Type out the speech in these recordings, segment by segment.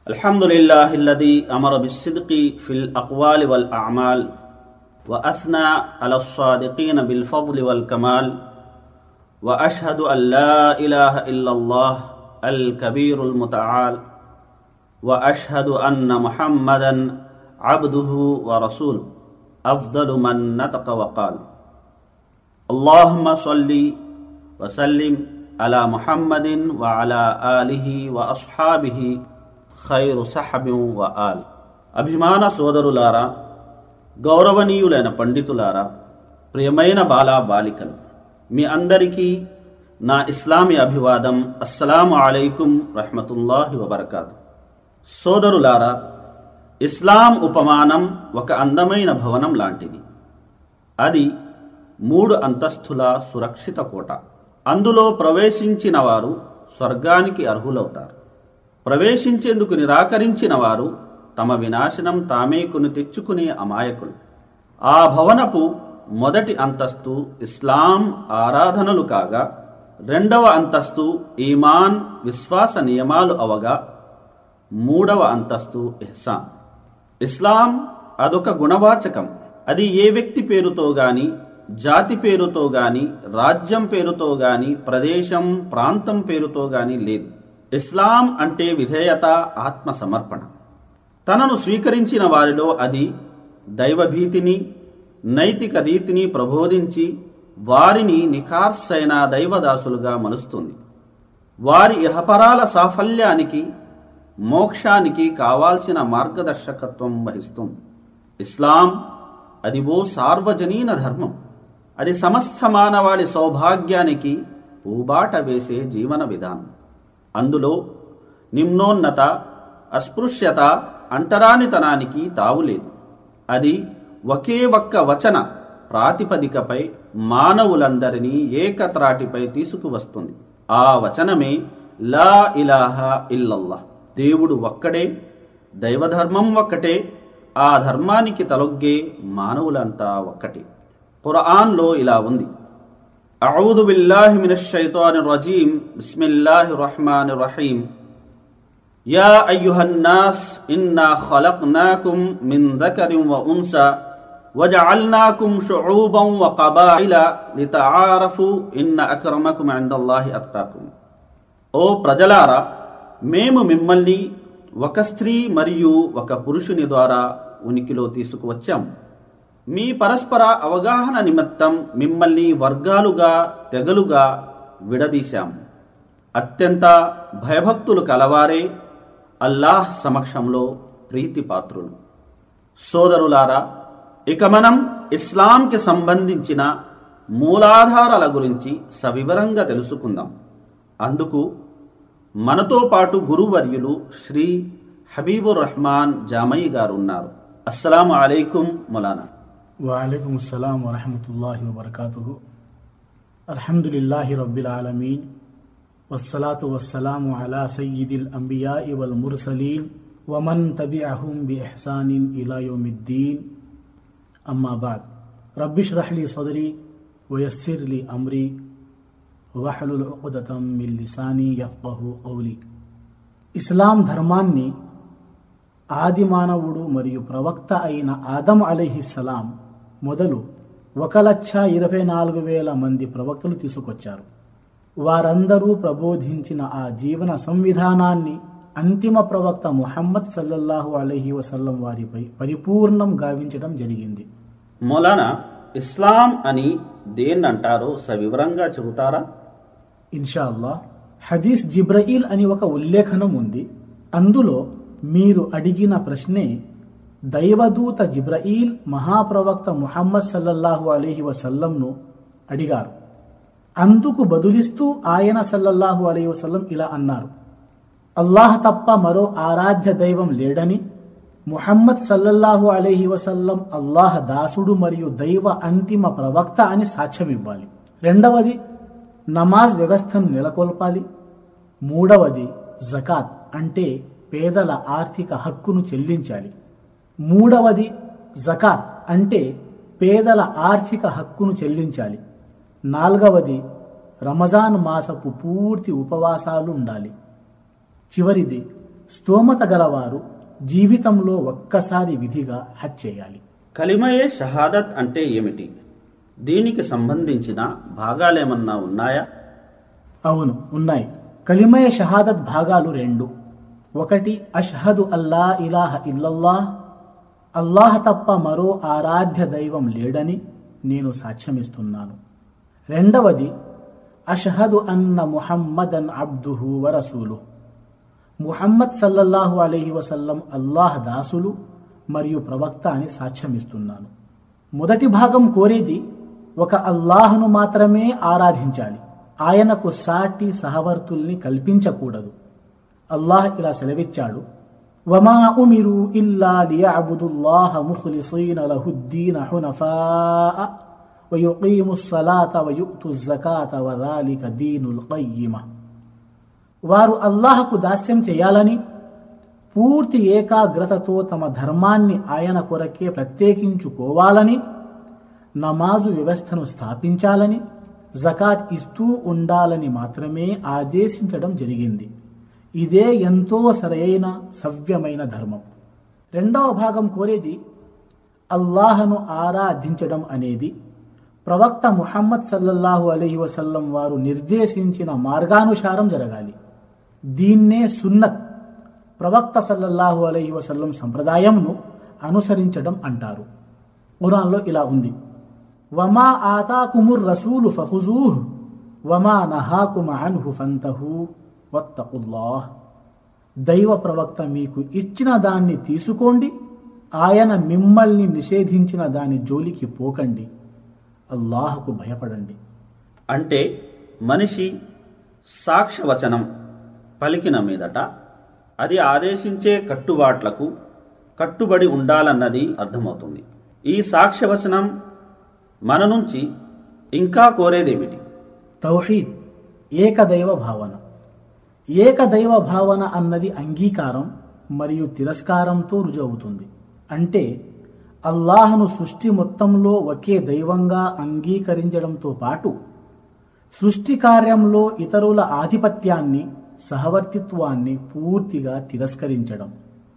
الحمد لله الذي امر بالصدق في الاقوال والاعمال واثنى على الصادقين بالفضل والكمال واشهد ان لا اله الا الله الكبير المتعال واشهد ان محمدا عبده ورسوله افضل من نطق وقال اللهم صل وسلم على محمد وعلى اله واصحابه ఖైరు సహబిం వ ఆల్ అభిమాన సోదరులారా గౌరవనీయులైన పండితులారా ప్రియమైన బాలా బాలికలు మీ అందరికీ నా ఇస్లామీ అభివాదం అస్సలాము అలైకుం రహమతుల్లాహి వబర్కాతు సోదరులారా ఇస్లాం ఉపమానం ఒక అందమైన భవనం లాంటిది అది మూడు అంతస్తుల సురక్షిత కోట అందులో ప్రవేశించిన వారు స్వర్గానికి అర్హులవుతారు ప్రవేశించేందుకు నిరాకరించిన వారు తమ వినాశనం తామే కొని తెచ్చుకునే అమాయకులు ఆ భవనపు మొదటి అంతస్తు ఇస్లాం ఆరాధనలు కాగా రెండవ అంతస్తు ఈమాన్ విశ్వాస నియమాలు అవగా మూడవ అంతస్తు ఇహ్సాన్ ఇస్లాం అదొక గుణవాచకం అది ఏ వ్యక్తి పేరుతో గాని జాతి పేరుతో గాని రాజ్యం పేరుతో గాని ప్రదేశం ప్రాంతం పేరుతో గాని లేదు ఇస్లాం అంటే విధేయత ఆత్మ సమర్పణ తనను స్వీకరించిన వారిలో అది దైవభీతిని నైతిక రీతిని ప్రబోధించి వారిని నిఖార్సైన దైవదాసులుగా మలుస్తుంది వారి ఇహపరాల సాఫల్యానికి మోక్షానికి కావాల్సిన మార్గదర్శకత్వం వహిస్తుంది ఇస్లాం అది ఓ సార్వజనీన ధర్మం అది సమస్త మానవాళి సౌభాగ్యానికి ఊబాట వేసే జీవన విధానం అందులో నిమ్నోన్నత అస్పృశ్యత అంటరానితనానికి తావులేదు అది ఒకే ఒక్క వచన ప్రాతిపదికపై మానవులందరినీ ఏకత్రాటిపై తీసుకువస్తుంది ఆ వచనమే లా ఇలాహా ఇల్లల్లా దేవుడు ఒక్కడే దైవధర్మం ఒక్కటే ఆ ధర్మానికి తలొగ్గే మానవులంతా ఒక్కటే ఖురాన్లో ఇలా ఉంది أعوذ بالله من الشيطان الرجيم بسم الله الرحمن الرحيم يا أيها الناس إنا خلقناكم من ذكر وأنثى وجعلناكم شعوبا وقبائل لتعارفوا إن أكرمكم عند الله أتقاكم ఓ ప్రజలారా మేము మిమ్మల్ని ఒక స్త్రీ మరియు ఒక పురుషుని ద్వారా ఉనికిలో తీసుకువచ్చాము మీ పరస్పర అవగాహన నిమిత్తం మిమ్మల్ని వర్గాలుగా తెగలుగా విడదీశాము అత్యంత భయభక్తులు కలవారే అల్లాహ్ సమక్షంలో ప్రీతిపాత్రులు సోదరులారా ఇక మనం ఇస్లాంకి సంబంధించిన మూలాధారాల గురించి సవివరంగా తెలుసుకుందాం అందుకు మనతో పాటు గురువర్యులు శ్రీ హబీబుర్ రహమాన్ జామయ్య గారు ఉన్నారు అస్సలం అలైకుం మొలానా وعليكم السلام ورحمة الله وبركاته الحمد لله رب العالمين والصلاة والسلام على سيد الأنبياء والمرسلين ومن تبعهم بإحسان إلى يوم الدين أما بعد رب اشرح لي صدري ويسر لي أمري واحلل عقدة من لساني يفقه قولي ఇస్లాం ధర్మాన్ని ఆది మానవుడు మరియు ప్రవక్త అయిన ఆదం అలీహిస్సలాం మొదలు ఒక లక్ష ఇరవై నాలుగు వేల మంది ప్రవక్తలు తీసుకొచ్చారు వారందరూ ప్రబోధించిన ఆ జీవన సంవిధానాన్ని అంతిమ ప్రవక్త ముహమ్మద్ సల్లల్లాహు అలహి వసల్లం వారిపై పరిపూర్ణం గావించడం జరిగింది మొలానా ఇస్లాం అని దేన్నంటారో సవివరంగా చెబుతారా ఇన్షాల్లా హదీస్ జిబ్రయిల్ అని ఒక ఉల్లేఖనం ఉంది అందులో మీరు అడిగిన ప్రశ్నే దైవదూత జిబ్రయిల్ మహాప్రవక్త ముహమ్మద్ సల్లల్లాహు అలీహి వసల్లంను అడిగారు అందుకు బదులిస్తూ ఆయన సల్లల్లాహు అలీ వసల్లం ఇలా అన్నారు అల్లాహ్ తప్ప మరో ఆరాధ్య దైవం లేడని ముహమ్మద్ సల్లల్లాహు అలైహి వసల్లం అల్లాహ్ దాసుడు మరియు దైవ అంతిమ ప్రవక్త అని సాక్ష్యం ఇవ్వాలి రెండవది నమాజ్ వ్యవస్థను నెలకొల్పాలి మూడవది జకాత్ అంటే పేదల ఆర్థిక హక్కును చెల్లించాలి మూడవది జకాత్ అంటే పేదల ఆర్థిక హక్కును చెల్లించాలి నాలుగవది రమజాన్ మాసపు పూర్తి ఉపవాసాలు ఉండాలి చివరిది స్తోమత గలవారు జీవితంలో ఒక్కసారి విధిగా హజ్ చేయాలి కలిమయే షహాదత్ అంటే ఏమిటి దీనికి సంబంధించిన భాగాలేమన్నా ఉన్నాయా అవును ఉన్నాయి కలిమయ షహాదత్ భాగాలు రెండు ఒకటి అష్హదు అల్లా ఇలాహ ఇల్లల్లాహ్ అల్లాహ్ తప్ప మరో ఆరాధ్య దైవం లేడని నేను సాక్ష్యమిస్తున్నాను రెండవది అష్హదు అన్న ముహమ్మదన్ అబ్దుహు వరసూలు ముహమ్మద్ సల్లల్లాహు అలైహి వసల్లం అల్లాహ్ దాసులు మరియు ప్రవక్త అని సాక్ష్యమిస్తున్నాను మొదటి భాగం కోరేది ఒక అల్లాహ్ను మాత్రమే ఆరాధించాలి ఆయనకు సాటి సహవర్తుల్ని కల్పించకూడదు అల్లాహ్ ఇలా సెలవిచ్చాడు వమా ఉమిరు ఇల్లా లియఅబుదుల్లాహ ముఖ్లిసీన లహుద్దీన హునఫాఅ వయుకీము స్సలాత వయుక్తు జకాత వదాలిక దీనుల్ కయ్యిమ వారు అల్లాహకు దాస్యం చేయాలని పూర్తి ఏకాగ్రతతో తమ ధర్మాన్ని ఆయన కొరకే ప్రత్యేకించుకోవాలని నమాజు వ్యవస్థను స్థాపించాలని జకాత్ ఇస్తూ ఉండాలని మాత్రమే ఆదేశించడం జరిగింది ఇదే ఎంతో సరైన సవ్యమైన ధర్మం రెండవ భాగం కోరేది అల్లాహను ఆరాధించడం అనేది ప్రవక్త ముహమ్మద్ సల్లల్లాహు అలైహి వసల్లం వారు నిర్దేశించిన మార్గానుసారం జరగాలి దీన్నే సున్నత్ ప్రవక్త సల్లల్లాహు అలైహి వసల్లం సంప్రదాయంను అనుసరించడం అంటారు ఖురాన్లో ఇలా ఉంది వమా ఆతాకుముర్ రసూలు ఫహుజూహ్ వమా నహాకుమ అన్హు ఫంతహు వత్తకుల్లాహ్ దైవ ప్రవక్త మీకు ఇచ్చిన దాన్ని తీసుకోండి ఆయన మిమ్మల్ని నిషేధించిన దాని జోలికి పోకండి అల్లాహకు భయపడండి అంటే మనిషి సాక్ష్యవచనం పలికిన మీదట అది ఆదేశించే కట్టుబాట్లకు కట్టుబడి ఉండాలన్నది అర్థమవుతుంది ఈ సాక్ష్యవచనం మన నుంచి ఇంకా కోరేదేమిటి తౌహీద్ ఏకదైవ భావన ఏకదైవ భావన అన్నది అంగీకారం మరియు తిరస్కారంతో రుజువుతుంది అంటే అల్లాహను సృష్టి మొత్తంలో ఒకే దైవంగా అంగీకరించడంతో పాటు సృష్టి కార్యంలో ఇతరుల ఆధిపత్యాన్ని సహవర్తిత్వాన్ని పూర్తిగా తిరస్కరించడం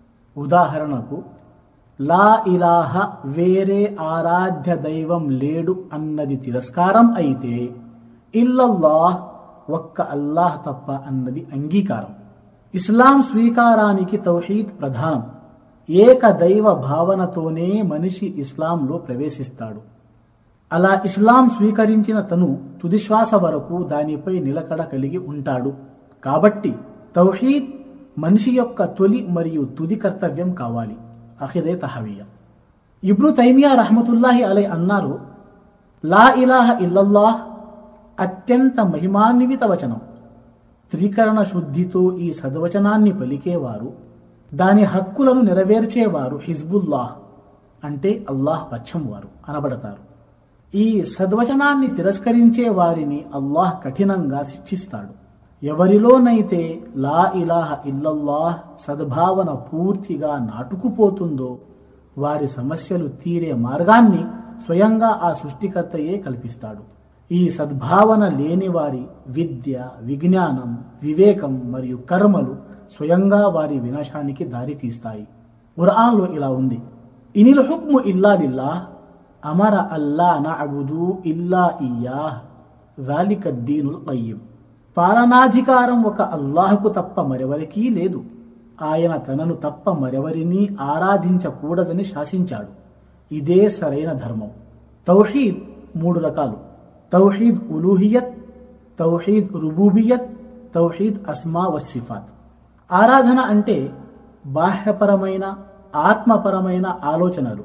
ఉదాహరణకు లా ఇలాహ వేరే ఆరాధ్య దైవం లేడు అన్నది తిరస్కారం అయితే ఇల్లల్లాహ్ ఒక్క అల్లాహ్ తప్ప అన్నది అంగీకారం ఇస్లాం స్వీకారానికి తౌహీద్ ప్రధానం ఏక దైవ భావనతోనే మనిషి ఇస్లాంలో ప్రవేశిస్తాడు అలా ఇస్లాం స్వీకరించిన తను తుదిశ్వాస వరకు దానిపై నిలకడ కలిగి ఉంటాడు కాబట్టి తౌహీద్ మనిషి యొక్క తొలి మరియు తుది కర్తవ్యం కావాలి అఖిదే తహవీయ ఇబ్రు తైమియా రహమతుల్లాహి అలై అన్నారు లా ఇలాహ ఇల్లల్లాహ్ అత్యంత మహిమాన్విత వచనం త్రికరణ శుద్ధితో ఈ సద్వచనాన్ని పలికేవారు దాని హక్కులను నెరవేర్చేవారు హిజ్బుల్లాహ్ అంటే అల్లాహ్ పక్షం వారు అనబడతారు ఈ సద్వచనాన్ని తిరస్కరించే వారిని అల్లాహ్ కఠినంగా శిక్షిస్తాడు ఎవరిలోనైతే లా ఇలాహ ఇల్లల్లాహ్ సద్భావన పూర్తిగా నాటుకుపోతుందో వారి సమస్యలు తీరే మార్గాన్ని స్వయంగా ఆ సృష్టికర్తయే కల్పిస్తాడు ఈ సద్భావన లేని వారి విద్య విజ్ఞానం వివేకం మరియు కర్మలు స్వయంగా వారి వినాశానికి దారితీస్తాయి ఖురాన్లో ఇలా ఉంది ఇనిల్ హుక్ము ఇల్లా లిల్లాహ్ అమర అల్లా నఅబుదు ఇల్లా ఇయ్యాహ్ జాలిక దీనుల్ కయ్యం పాలనాధికారం ఒక అల్లాహకు తప్ప మరెవరికీ లేదు ఆయన తనను తప్ప మరెవరినీ ఆరాధించకూడదని శాసించాడు ఇదే సరైన ధర్మం తౌహీద్ మూడు రకాలు తౌహీద్ ఉలూహియత్ తౌహీద్ రుబూబియత్ తౌహీద్ అస్మా వసిఫాత్ ఆరాధన అంటే బాహ్యపరమైన ఆత్మపరమైన ఆలోచనలు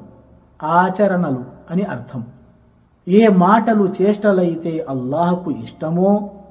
ఆచరణలు అని అర్థం ఏ మాటలు చేష్టలైతే అల్లాహకు ఇష్టమో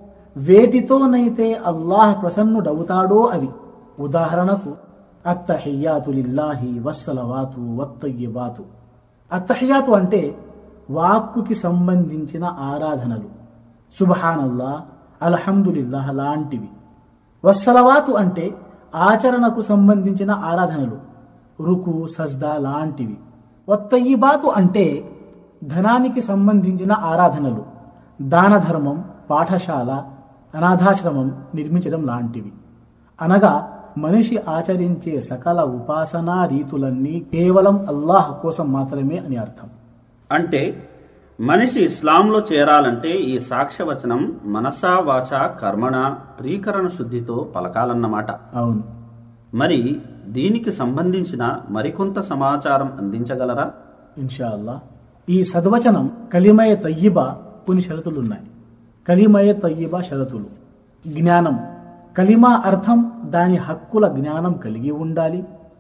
వేటితోనైతే అల్లాహ్ ప్రసన్నుడవుతాడో అవి ఉదాహరణకు అత్తహియాతు లిల్లాహి వస్సలవాతు వత్తయ్యబాతు అత్తహియాతు అంటే వాక్కుకి సంబంధించిన ఆరాధనలు సుబహానల్లా అల్హమ్దులిల్లాహ్ లాంటివి వస్సలవాతు అంటే ఆచరణకు సంబంధించిన ఆరాధనలు రుకు సజ్దా లాంటివి వత్తయ్యిబాతు అంటే ధనానికి సంబంధించిన ఆరాధనలు దాన ధర్మం పాఠశాల అనాథాశ్రమం నిర్మించడం లాంటివి అనగా మనిషి ఆచరించే సకల ఉపాసనా రీతులన్నీ కేవలం అల్లాహ్ కోసం మాత్రమే అని అర్థం అంటే మనిషి ఇస్లాంలో చేరాలంటే ఈ సాక్ష్యవచనం మనసా వాచ కర్మణ త్రీకరణ శుద్ధితో పలకాలన్నమాట అవును మరి దీనికి సంబంధించిన మరికొంత సమాచారం అందించగలరా ఇన్షా అల్లా ఈ సద్వచనం కలిమయ తయ్యిబా కొన్ని షరతులున్నాయి కలిమయ తయ్యిబా షరతులు జ్ఞానం కలిమా అర్థం దాని హక్కుల జ్ఞానం కలిగి ఉండాలి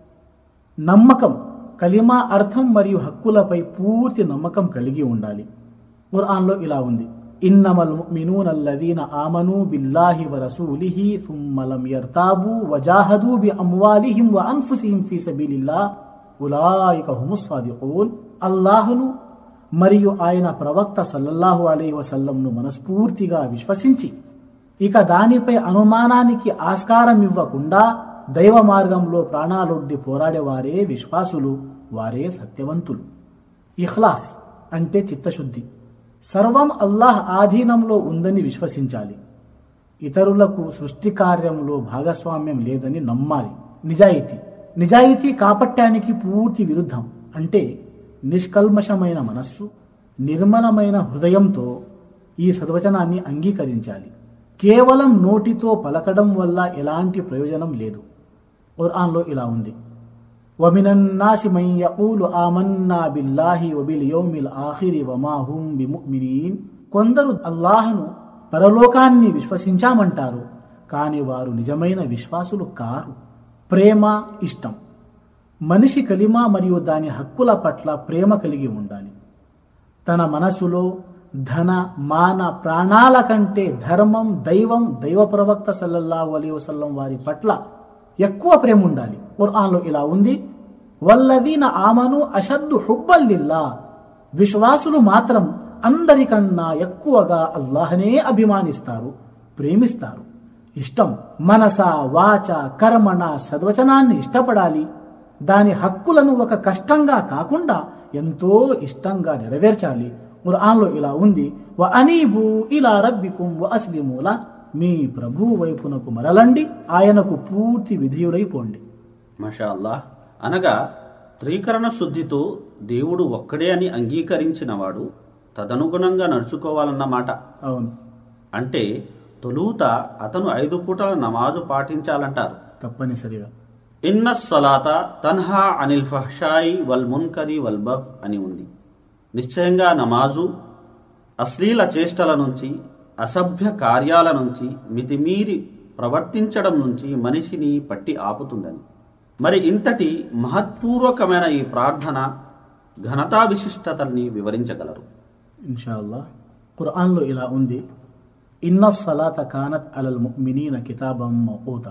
నమ్మకం కలిమా అర్థం మరియు హక్కులపై పూర్తి నమ్మకం కలిగి ఉండాలి ఖుర్ఆన్లో ఇలా ఉంది ఇన్నమల్ ముమినూన అల్లదీన ఆమనూ బిల్లాహి వ రసూలిహి థుమ్మ లం యర్తాబు వజాహదూ బి అమ్వాలిహిం వ అన్ఫుసిహిం ఫీ సబీలిల్లాహ్ ఉలాయిక హుముస్ సాదిఖూన్ అల్లాహును మరియు ఆయన ప్రవక్త సల్లల్లాహు అలైహి వసల్లంను మనస్ఫూర్తిగా విశ్వసించి ఇక దానిపై అనుమానానికి ఆస్కారం ఇవ్వకుండా దైవ మార్గంలో ప్రాణాలొడ్డి పోరాడేవారే విశ్వాసులు వారే సత్యవంతులు ఇఖ్లాస్ అంటే చిత్తశుద్ధి సర్వం అల్లాహ్ ఆధీనంలో ఉందని విశ్వసించాలి ఇతరులకు సృష్టి కార్యంలో భాగస్వామ్యం లేదని నమ్మాలి నిజాయితీ నిజాయితీ కాపట్యానికి పూర్తి విరుద్ధం అంటే నిష్కల్మషమైన మనస్సు నిర్మలమైన హృదయంతో ఈ సద్వచనాన్ని అంగీకరించాలి కేవలం నోటితో పలకడం వల్ల ఎలాంటి ప్రయోజనం లేదు ఖుర్ఆన్లో ఇలా ఉంది ومن الناس من يقول آمنا بالله وباليوم الآخر وما هم بمؤمنين కొందరు అల్లాహను పరలోకాన్ని విశ్వసించామంటారు కానీ వారు నిజమైన విశ్వాసులు కారు ప్రేమ ఇష్టం మనిషి కలిమా మరియు దాని హక్కుల పట్ల ప్రేమ కలిగి ఉండాలి తన మనసులో ధన మాన ప్రాణాల కంటే ధర్మం దైవం దైవ ప్రవక్త సల్లల్లాహు అలీ వసల్లం వారి పట్ల ఎక్కువ ప్రేమ ఉండాలి ఖుర్ఆన్లో ఇలా ఉంది వల్లదీన ఆమను అషద్దు హుబ్బల్లిల్లా విశ్వాసులు మాత్రం అందరికన్నా ఎక్కువగా అల్లాహనే అభిమానిస్తారు ప్రేమిస్తారు ఇష్టం మనస వాచ కర్మణ సద్వచనాన్ని ఇష్టపడాలి దాని హక్కులను ఒక కష్టంగా కాకుండా ఎంతో ఇష్టంగా నెరవేర్చాలి ఖుర్ఆన్లో ఇలా ఉంది వ అనీబు ఇలా రబ్బికుం వ అస్లిమూల మీ ప్రభు వైపునకు మరలండి ఆయనకు పూర్తి విధేయుడైపోండి మషా అల్లాహ్ అనగా త్రీకరణ శుద్ధితో దేవుడు ఒక్కడే అని అంగీకరించినవాడు తదనుగుణంగా నడుచుకోవాలన్నమాట అవును అంటే తొలుత అతను ఐదు పూటల నమాజు పాటించాలంటారు తప్పనిసరిగా ఇన్న సలాత తన్హా అనిల్ ఫహషాయి వల్ మున్కరి వల్ బగ్ అని ఉంది నిశ్చయంగా నమాజు అశ్లీల చేష్టల నుంచి అసభ్య కార్యాల నుంచి మితిమీరి ప్రవర్తించడం నుంచి మనిషిని పట్టి ఆపుతుందని మరి ఇంతటి మహత్పూర్వకమైన ఈ ప్రార్థన ఘనతా విశిష్టతల్ని వివరించగలరు ఇన్షాల్లా ఖుర్ఆన్లో ఇలా ఉంది ఇన్న సలాత కానత్ అలల్ ముమినీన కితాబం మౌత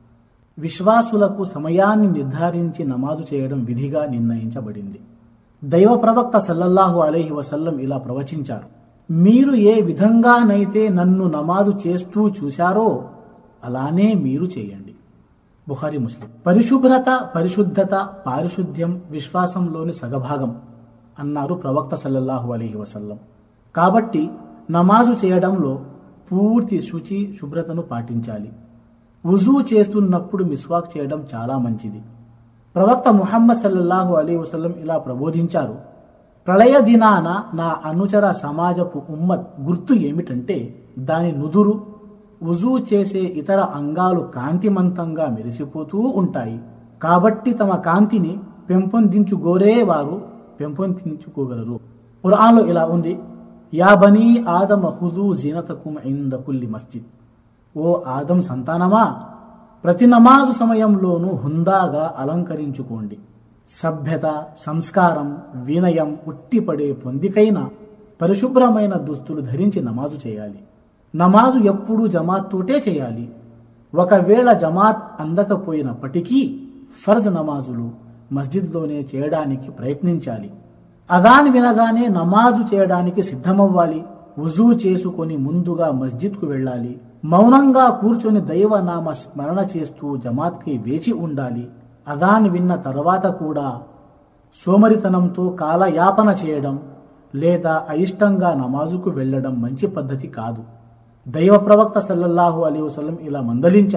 విశ్వాసులకు సమయాన్ని నిర్ధారించి నమాజు చేయడం విధిగా నిర్ణయించబడింది దైవ ప్రవక్త సల్లల్లాహు అలైహి వసల్లం ఇలా ప్రవచించారు మీరు ఏ విధంగానైతే నన్ను నమాజు చేస్తూ చూశారో అలానే మీరు చేయండి బుఖారి ముస్లిం పరిశుభ్రత పరిశుద్ధత పారిశుద్ధ్యం విశ్వాసంలోని సగభాగం అన్నారు ప్రవక్త సల్లల్లాహు అలీహి వసల్లం కాబట్టి నమాజు చేయడంలో పూర్తి శుచి శుభ్రతను పాటించాలి వుజూ చేస్తున్నప్పుడు మిస్వాక్ చేయడం చాలా మంచిది ప్రవక్త ముహమ్మద్ సల్లల్లాహు అలీ వసల్లం ఇలా ప్రబోధించారు ప్రళయ దినాన నా అనుచర సమాజపు ఉమ్మత్ గుర్తు ఏమిటంటే దాని నుదురు వుజూ చేసే ఇతర అంగాలు కాంతిమంతంగా మెరిసిపోతూ ఉంటాయి కాబట్టి తమ కాంతిని పెంపొందించుగోరే వారు పెంపొందించుకోగలరు ఖురాన్లో ఇలా ఉంది యా బనీ ఆదమ హుజూ జీనతకుం ఇంద కుల్లి మస్జిద్ ఓ ఆదం సంతానమా ప్రతి నమాజు సమయంలోనూ హుందాగా అలంకరించుకోండి సభ్యత సంస్కారం వినయం ఉట్టిపడే పొందికైన పరిశుభ్రమైన దుస్తులు ధరించి నమాజు చేయాలి నమాజు ఎప్పుడూ జమాత్తోటే చేయాలి ఒకవేళ జమాత్ అందకపోయినప్పటికీ ఫర్జ్ నమాజులు మస్జిద్లోనే చేయడానికి ప్రయత్నించాలి అదాన్ వినగానే నమాజు చేయడానికి సిద్ధమవ్వాలి వుజూ చేసుకొని ముందుగా మస్జిద్కు వెళ్ళాలి మౌనంగా కూర్చొని దైవనామ స్మరణ చేస్తూ జమాత్కి వేచి ఉండాలి అదాన్ విన్న తర్వాత కూడా సోమరితనంతో కాలయాపన చేయడం లేదా అయిష్టంగా నమాజుకు వెళ్ళడం మంచి పద్ధతి కాదు దైవ ప్రవక్త సల్లల్లాహు అలీ వసల్లం ఇలా మందలించారు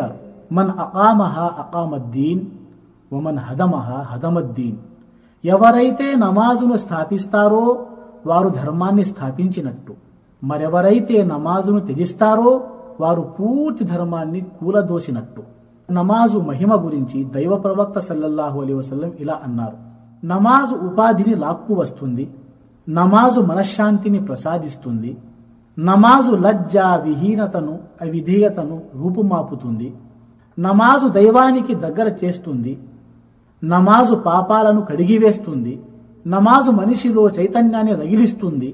మన్ అకామహ అకామద్దీన్ వమన్ హదమహ హదమద్దీన్ ఎవరైతే నమాజును స్థాపిస్తారో వారు ధర్మాన్ని స్థాపించినట్టు మరెవరైతే నమాజును త్యజిస్తారో వారు పూర్తి ధర్మాన్ని కూలదోసినట్టు నమాజు మహిమ గురించి దైవ ప్రవక్త సల్లల్లాహు అలీ వసల్లం ఇలా అన్నారు నమాజు ఉపాధిని లాక్కు వస్తుంది నమాజు మనశ్శాంతిని ప్రసాదిస్తుంది నమాజు లజ్జ విహీనతను అవిధేయతను రూపుమాపుతుంది నమాజు దైవానికి దగ్గర చేస్తుంది నమాజు పాపాలను కడిగివేస్తుంది నమాజు మనిషిలో చైతన్యాన్ని రగిలిస్తుంది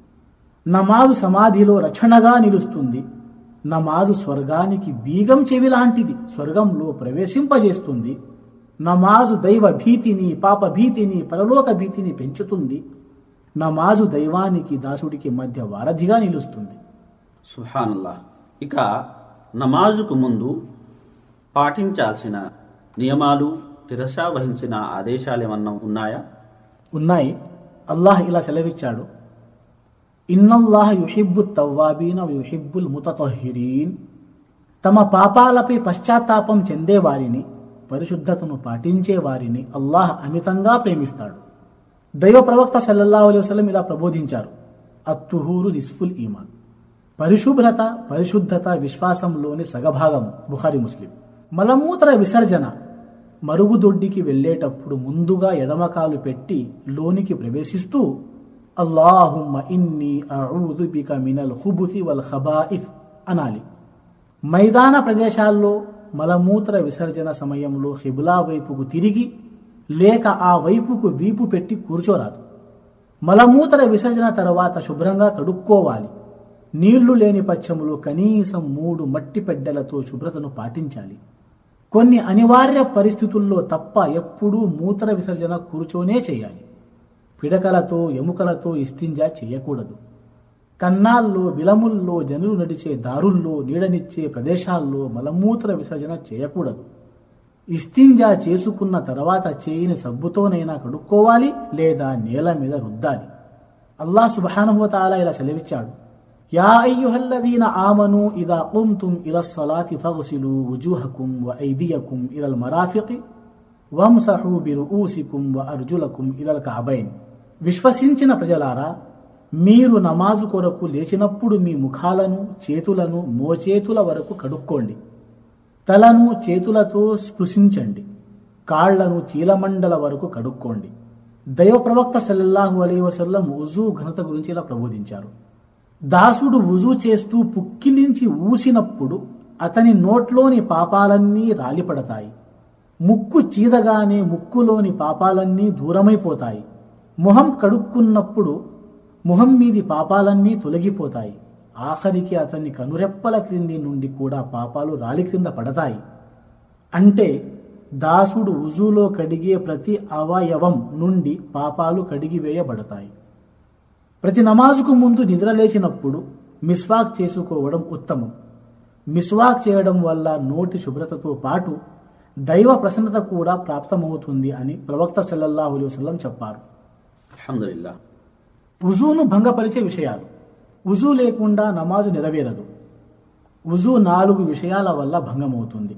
నమాజు సమాధిలో రక్షణగా నిలుస్తుంది నమాజు స్వర్గానికి బీగం చెవి లాంటిది స్వర్గంలో ప్రవేశింపజేస్తుంది నమాజు దైవ భీతిని పాప భీతిని పరలోక భీతిని పెంచుతుంది నమాజు దైవానికి దాసుడికి మధ్య వారధిగా నిలుస్తుంది సుహానుల్లా ఇక నమాజుకు ముందు పాటించాల్సిన నియమాలు శిరసా వహించిన ఆదేశాలు ఏమన్నా ఉన్నాయా ఉన్నాయి అల్లాహ్ ఇలా సెలవిచ్చాడు ఇన్నల్లాహ యుహిబ్బు తవ్వాబీన యుహిబ్బుల్ ముతతహిరీన్ తమ పాపాలపై పశ్చాత్తాపం చెందే వారిని పరిశుద్ధతను పాటించే వారిని అల్లాహ్ అమితంగా ప్రేమిస్తాడు దైవ ప్రవక్త సల్లల్లాహు అలైహి వసల్లం ఇలా ప్రబోధించారు అత్తుహూరు నిస్ఫుల్ ఈమాన్ పరిశుభ్రత పరిశుద్ధత విశ్వాసంలోని సగభాగం బుఖారి ముస్లిం మలమూత్ర విసర్జన మరుగుదొడ్డికి వెళ్ళేటప్పుడు ముందుగా ఎడమకాలు పెట్టి లోనికి ప్రవేశిస్తూ అల్లాహుమ్మ ఇన్ని అఊదు బిక మినల్ హుబుసి వల్ ఖబాయిఫ్ అనాలి మైదాన ప్రదేశాల్లో మలమూత్ర విసర్జన సమయంలో హిబులా వైపుకు తిరిగి లేక ఆ వైపుకు వీపు పెట్టి కూర్చోరాదు మలమూత్ర విసర్జన తర్వాత శుభ్రంగా కడుక్కోవాలి నీళ్లు లేని పచ్చములో కనీసం మూడు మట్టి పెడ్డలతో శుభ్రతను పాటించాలి కొన్ని అనివార్య పరిస్థితుల్లో తప్ప ఎప్పుడూ మూత్ర విసర్జన కూర్చోనే చేయాలి పిడకలతో ఎముకలతో ఇస్తింజా చేయకూడదు కన్నాల్లో బిలముల్లో జనులు నడిచే దారుల్లో నీడనిచ్చే ప్రదేశాల్లో మలమూత్ర విసర్జన చేయకూడదు ఇస్తింజా చేసుకున్న తర్వాత చేయిని సబ్బుతోనైనా కడుక్కోవాలి లేదా నేల మీద రుద్దాలి అల్లాహ్ సుబ్హానహువతాలా ఇలా సెలవిచ్చాడు యా అయ్యుహల్లదీన ఆమను ఇదా కుమ్తుం ఇల సలాతి ఫగ్సిలు వుజూహకుం వ ఐదియకుం ఇలల్ మరాఫికి వంసహు బిరుఊసికుం వ అర్జులకుం ఇలల్ కాబైన్ విశ్వసించిన ప్రజలారా మీరు నమాజు కొరకు లేచినప్పుడు మీ ముఖాలను చేతులను మోచేతుల వరకు కడుక్కోండి తలను చేతులతో స్పృశించండి కాళ్లను చీలమండల వరకు కడుక్కోండి దైవ ప్రవక్త సల్లల్లాహు అలీ వసల్లం ఉజూ ఘనత గురించి ఇలా ప్రబోధించారు దాసుడు వుజూ చేస్తూ పుక్కిలించి ఊసినప్పుడు అతని నోట్లోని పాపాలన్నీ రాలిపడతాయి ముక్కు చీదగానే ముక్కులోని పాపాలన్నీ దూరమైపోతాయి మొహం కడుక్కున్నప్పుడు మొహం మీది పాపాలన్నీ తొలగిపోతాయి ఆఖరికి అతన్ని కనురెప్పల క్రింది నుండి కూడా పాపాలు రాలి క్రింద పడతాయి అంటే దాసుడు ఉజులో కడిగే ప్రతి అవయవం నుండి పాపాలు కడిగివేయబడతాయి ప్రతి నమాజుకు ముందు నిద్రలేచినప్పుడు మిస్వాక్ చేసుకోవడం ఉత్తమం మిస్వాక్ చేయడం వల్ల నోటి శుభ్రతతో పాటు దైవ ప్రసన్నత కూడా ప్రాప్తమవుతుంది అని ప్రవక్త సల్లల్లాహు అలైహి వసల్లం చెప్పారు అల్హమ్దుల్లా ఉజూను భంగపరిచే విషయాలు ఉజూ లేకుండా నమాజు నెరవేరదు ఉజూ నాలుగు విషయాల వల్ల భంగమవుతుంది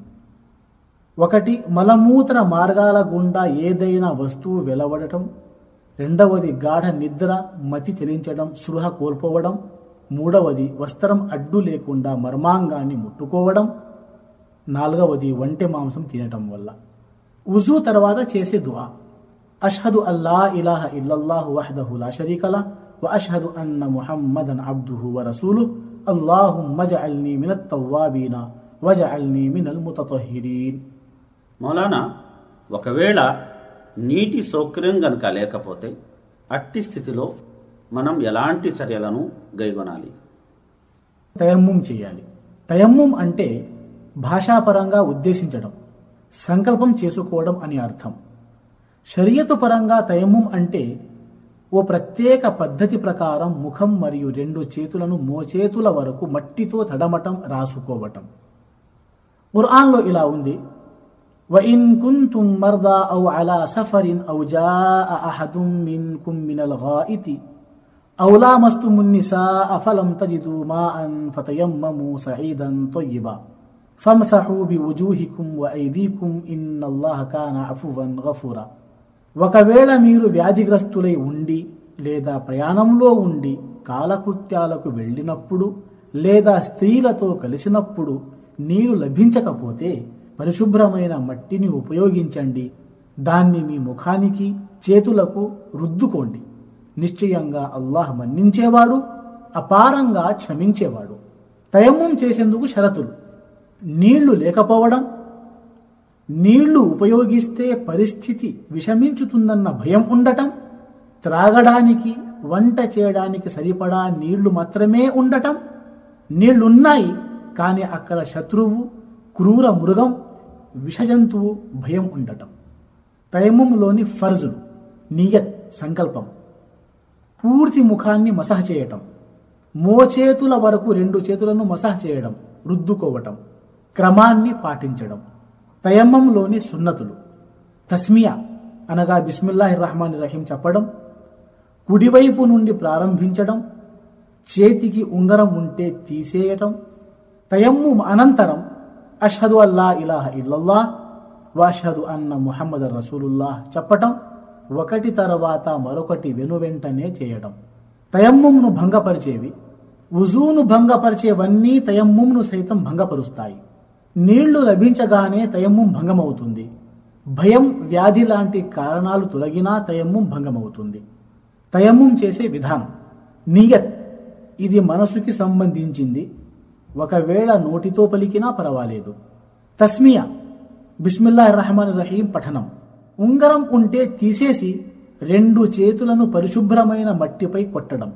ఒకటి మలమూత్ర మార్గాల గుండా ఏదైనా వస్తువు వెలవడటం రెండవది గాఢ నిద్ర మతి చెలించడం సృహ కోల్పోవడం మూడవది వస్త్రం అడ్డు లేకుండా మర్మాంగాన్ని ముట్టుకోవడం నాలుగవది వంటె మాంసం తినటం వల్ల ఉజూ తర్వాత చేసే దుఆ అష్హదు అల్లా ఇలాహ ఇల్లల్లాహు వహదహు లా షరీకల వ అష్హదు అన్న ముహమ్మదన్ అబ్దుహు వ రసూలుహ్ అల్లాహుమ్మ జఅల్నీ మినత్ తవ్వాబీన వజఅల్నీ మినల్ ముతతహిరీన్ మౌలానా ఒకవేళ నీటి సౌకర్యం గనుక లేకపోతే అట్టి స్థితిలో మనం ఎలాంటి చర్యలను గైగొనాలి తయమ్ముం చేయాలి తయమ్ముం అంటే భాషాపరంగా ఉద్దేశించడం సంకల్పం చేసుకోవడం అని అర్థం షరియతు పరంగా తయమ్ముం అంటే ఓ ప్రత్యేక పద్ధతి ప్రకారం ముఖం మరియు రెండు చేతులను మోచేతుల వరకు మట్టితో తడమటం రాసుకోవటం ఖుర్ఆన్లో ఇలా ఉంది وإن كنتم مرضى أو على سفر أو جاء أحد منكم من الغائط أو لامستم النساء فلم تجدوا ماء فتيمموا سعيدا طيبا ఫమ్సహూ బి ఉజూహికుం వ ఐదీకుం ఇన్నల్లాహ కాన అఫువన్ గఫూరా ఒకవేళ మీరు వ్యాధిగ్రస్తులై ఉండి లేదా ప్రయాణంలో ఉండి కాలకృత్యాలకు వెళ్ళినప్పుడు లేదా స్త్రీలతో కలిసినప్పుడు నీరు లభించకపోతే పరిశుభ్రమైన మట్టిని ఉపయోగించండి దాన్ని మీ ముఖానికి చేతులకు రుద్దుకోండి నిశ్చయంగా అల్లాహ్ మన్నించేవాడు అపారంగా క్షమించేవాడు తయమ్మం చేసేందుకు షరతులు నీళ్లు లేకపోవడం నీళ్లు ఉపయోగిస్తే పరిస్థితి విషమించుతుందన్న భయం ఉండటం త్రాగడానికి వంట చేయడానికి సరిపడా నీళ్లు మాత్రమే ఉండటం నీళ్లున్నాయి కానీ అక్కడ శత్రువు క్రూర మృగం విషజంతువు భయం ఉండటం తైమంలోని ఫర్జులు నియత్ సంకల్పం పూర్తి ముఖాన్ని మసహ చేయటం మోచేతుల వరకు రెండు చేతులను మసహ చేయడం రుద్దుకోవటం క్రమాన్ని పాటించడం తయమ్మంలోని సున్నతులు తస్మియా అనగా బిస్మిల్లాహి రహమాన్ రహీం చెప్పడం కుడివైపు నుండి ప్రారంభించడం చేతికి ఉంగరం ఉంటే తీసేయటం తయమ్ము అనంతరం అషహదు అల్లా ఇలాహ ఇల్లల్లా వాషహదు అన్న ముహమ్మద్ రసూలుల్లాహ్ చెప్పటం ఒకటి తర్వాత మరొకటి వెనువెంటనే చేయడం తయమ్ముమ్ను భంగపరిచేవి ఉజూను భంగపరిచేవన్నీ తయమ్ముమ్ను సైతం భంగపరుస్తాయి నీళ్లు లభించగానే తయమ్ముం భంగమవుతుంది భయం వ్యాధి లాంటి కారణాలు తొలగినా తయమ్ముం భంగమవుతుంది తయమ్ముం చేసే విధానం నియత్ ఇది మనసుకి సంబంధించింది ఒకవేళ నోటితో పలికినా పర్వాలేదు తస్మియా బిస్మిల్లా రహమాన్ రహీం పఠనం ఉంగరం ఉంటే తీసేసి రెండు చేతులను పరిశుభ్రమైన మట్టిపై కొట్టడం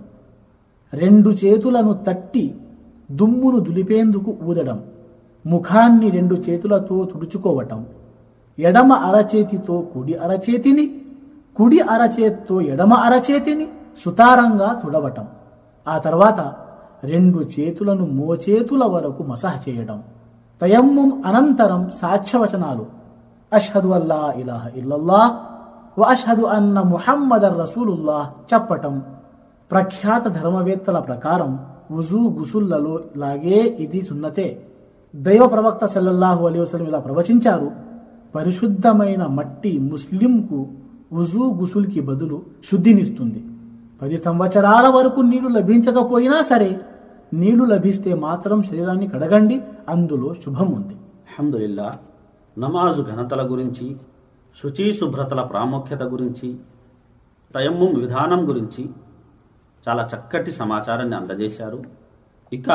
రెండు చేతులను తట్టి దుమ్మును దులిపేందుకు ఊదడం ముఖాన్ని రెండు చేతులతో తుడుచుకోవటం ఎడమ అరచేతితో కుడి అరచేతిని కుడి అరచేతితో ఎడమ అరచేతిని సుతారంగా తుడవటం ఆ తర్వాత రెండు చేతులను మోచేతుల వరకు మసహ చేయడం తయమ్ముం అనంతరం సాక్ష్యవచనాలు అష్హదు అల్లా ఇలాహ ఇల్లల్లా వ అష్హదు అన్న ముహమ్మదర్ రసూలుల్లాహ్ చెప్పటం ప్రఖ్యాత ధర్మవేత్తల ప్రకారం వుజూ గుసుల్లలో లాగే ఇది సున్నతే దైవ ప్రవక్త సల్లల్లాహు అలీ వసలం ఇలా ప్రవచించారు పరిశుద్ధమైన మట్టి ముస్లింకు వుజూ గుసుల్కి బదులు శుద్ధినిస్తుంది పది సంవత్సరాల వరకు నీళ్లు లభించకపోయినా సరే నీళ్లు లభిస్తే మాత్రం శరీరాన్ని కడగండి అందులో శుభం ఉంది అల్హమ్దులిల్లా నమాజు ఘనతల గురించి శుచి శుభ్రతల ప్రాముఖ్యత గురించి తయమ్ముం విధానం గురించి చాలా చక్కటి సమాచారాన్ని అందజేశారు ఇక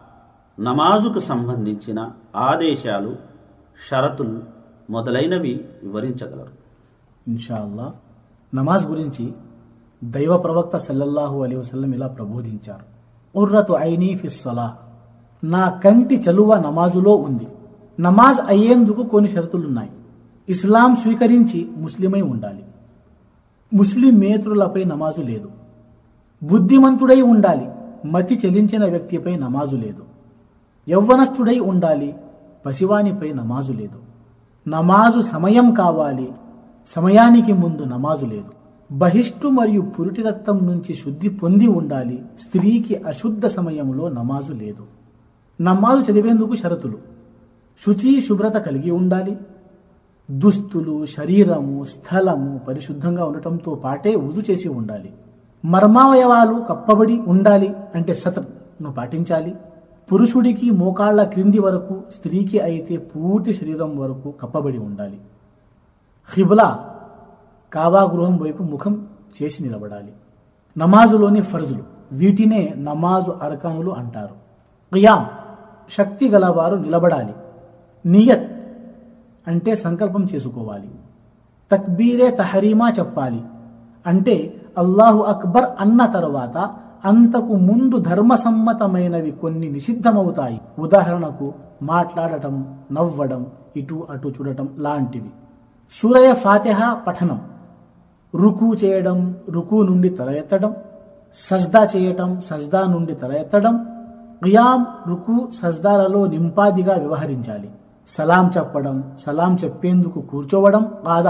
నమాజుకు సంబంధించిన ఆదేశాలు షరతులు మొదలైనవి వివరించగలరు ఇన్షాల్లా నమాజ్ గురించి దైవ ప్రవక్త సల్లల్లాహు అలీ వసల్లం ఇలా ప్రబోధించారు ఉర్రతు ఐనీ ఫిస్సలా నా కంటి చలువ నమాజులో ఉంది నమాజ్ అయ్యేందుకు కొన్ని షరతులున్నాయి ఇస్లాం స్వీకరించి ముస్లిమై ఉండాలి ముస్లిం మేత్రులపై నమాజు లేదు బుద్ధిమంతుడై ఉండాలి మతి చెలించిన వ్యక్తిపై నమాజు లేదు యవ్వనస్థుడై ఉండాలి పసివానిపై నమాజు లేదు నమాజు సమయం కావాలి సమయానికి ముందు నమాజు లేదు బహిష్టు మరియు పురుటి రక్తం నుంచి శుద్ధి పొంది ఉండాలి స్త్రీకి అశుద్ధ సమయంలో నమాజు లేదు నమాజు చదివేందుకు షరతులు శుచి శుభ్రత కలిగి ఉండాలి దుస్తులు శరీరము స్థలము పరిశుద్ధంగా ఉండటంతో పాటే ఉజు చేసి ఉండాలి మర్మావయవాలు కప్పబడి ఉండాలి అంటే సతర్ను పాటించాలి పురుషుడికి మోకాళ్ల క్రింది వరకు స్త్రీకి అయితే పూర్తి శరీరం వరకు కప్పబడి ఉండాలి హిబ్లా కావా గృహం వైపు ముఖం చేసి నిలబడాలి నమాజులోని ఫర్జులు వీటినే నమాజు అర్కానులు అంటారు ఖియాం శక్తి గలవారు నిలబడాలి నియత్ అంటే సంకల్పం చేసుకోవాలి తక్బీరే తహరీమా చెప్పాలి అంటే అల్లాహు అక్బర్ అన్న తర్వాత అంతకు ముందు ధర్మసమ్మతమైనవి కొన్ని నిషిద్ధమవుతాయి ఉదాహరణకు మాట్లాడటం నవ్వడం ఇటు అటు చూడటం లాంటివి సూరయ ఫాతిహ పఠనం రుకు చేయడం రుకు నుండి తల ఎత్తడం సజ్దా చేయటం సజ్దా నుండి తల ఎత్తడం ఖియాం రుకు సజ్దాలలో నింపాదిగా వ్యవహరించాలి సలాం చెప్పడం సలాం చెప్పేందుకు కూర్చోవడం కాదా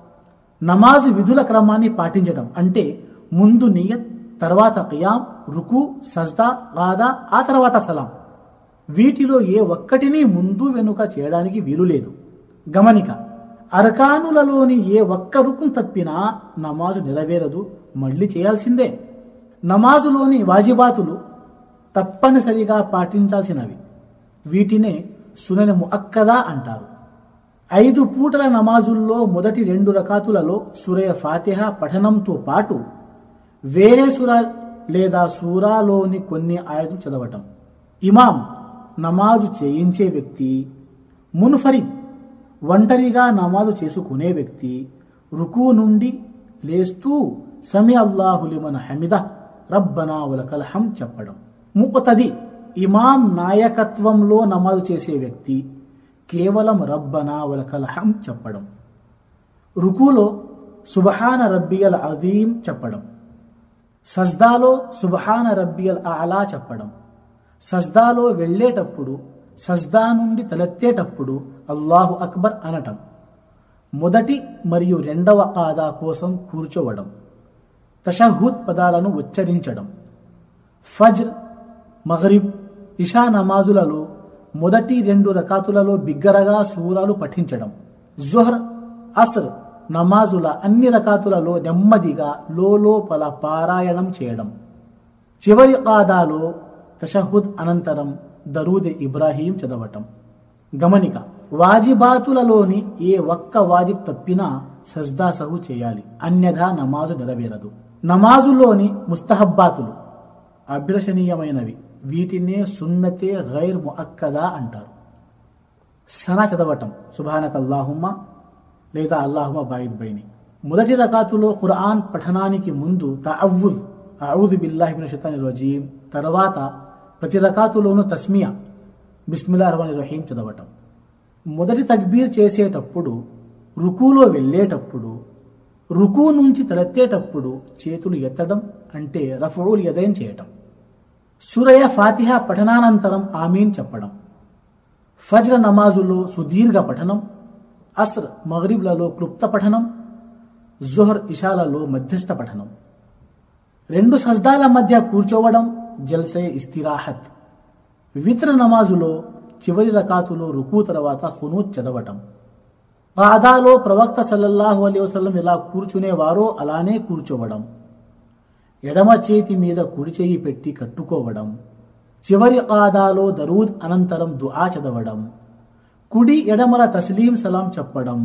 నమాజు విధుల క్రమాన్ని పాటించడం అంటే ముందు నియత్ తర్వాత ఖియాం రుకు సజ్దా కాదా ఆ తర్వాత సలాం వీటిలో ఏ ఒక్కటిని ముందు వెనుక చేయడానికి వీలు లేదు గమనిక అరకానులలోని ఏ ఒక్క రుకును తప్పినా నమాజు నెరవేరదు మళ్ళీ చేయాల్సిందే నమాజులోని వాజిబాతులు తప్పనిసరిగా పాటించాల్సినవి వీటినే సునని ముఅక్కదా అంటారు ఐదు పూటల నమాజుల్లో మొదటి రెండు రకాతులలో సురయ ఫాతిహ పఠనంతో పాటు వేరే సుర లేదా సూరాలోని కొన్ని ఆయతులు చదవటం ఇమాం నమాజు చేయించే వ్యక్తి మున్ఫరిద్ ఒంటరిగా నమాజు చేసుకునే వ్యక్తి రుకు నుండి లేస్తూ సమి అల్లాహులిమన్ హమిద రబ్బనా ఉలకల్ హం చెప్పడం ముక్తది ఇమాం నాయకత్వంలో నమాజు చేసే వ్యక్తి కేవలం రబ్బనా ఉలకల్ హం చెప్పడం రుకులో సుబహాన రబ్బియల్ అదీం చెప్పడం సజ్దాలో సుబహాన రబ్బియల్ ఆలా చెప్పడం సజ్దాలో వెళ్ళేటప్పుడు సజ్దా నుండి తలెత్తేటప్పుడు అల్లాహు అక్బర్ అనటం మొదటి మరియు రెండవ ఆదా కోసం కూర్చోవడం తషహూద్ పదాలను ఉచ్చరించడం ఫజ్ర్ మగరిబ్ ఇషా నమాజులలో మొదటి రెండు రకాతులలో బిగ్గరగా సూరాలు పఠించడం జుహర్ అస్ర్ నమాజుల అన్ని రకాతులలో నెమ్మదిగా లోపల పారాయణం చేయడం చివరి కాదాలో తషహుద్ అనంతరం దరూద్ ఇబ్రాహీం చదవటం గమనిక వాజిబాతులలోని ఏ ఒక్క వాజిబ్ తప్పినా సజ్దా సహు చేయాలి అన్యథా నమాజు నెరవేరదు నమాజులోని ముస్తహబ్బాతులు అభిలషణీయమైనవి వీటినే సున్నతే గైర్ ముఅక్కదా అంటారు సనా చదవటం సుభానక్ అల్లాహుమ్మ లేదా అల్లాహుమ బాయిద్ బైని మొదటి రకాతులో ఖురాన్ పఠనానికి ముందు తఅవ్వుద్ అఊదు బిల్లాహి మినష్ షైతానిర్ రజీం తర్వాత ప్రతి రకాతులోనూ తస్మియా బిస్మిల్లా రహమాన్ రహీం చదవటం మొదటి తక్బీర్ చేసేటప్పుడు రుకులో వెళ్ళేటప్పుడు రుకు నుంచి తలెత్తేటప్పుడు చేతులు ఎత్తడం అంటే రఫూల్ యదైన్ చేయటం సురయ ఫాతిహ పఠనానంతరం ఆమీన్ చెప్పడం ఫజ్ర నమాజులో సుదీర్ఘ పఠనం అస్ర్ మగరిబ్లలో క్లుప్త పఠనం జుహర్ ఇషాలలో మధ్యస్థ పఠనం రెండు సజ్దాల మధ్య కూర్చోవడం జల్సే ఇస్తిరాహత్ విత్ర నమాజులో చివరి రకాతులో రుకు తర్వాత హునూత్ చదవటం కాదాలో ప్రవక్త సల్లల్లాహు అలీ వసల్లం ఎలా కూర్చునేవారో అలానే కూర్చోవడం ఎడమ చేతి మీద కుడి చేయి పెట్టి కట్టుకోవడం చివరి కాదాలో దరూద్ అనంతరం దుఆ చదవడం కుడి ఎడమల తస్లీం సలాం చెప్పడం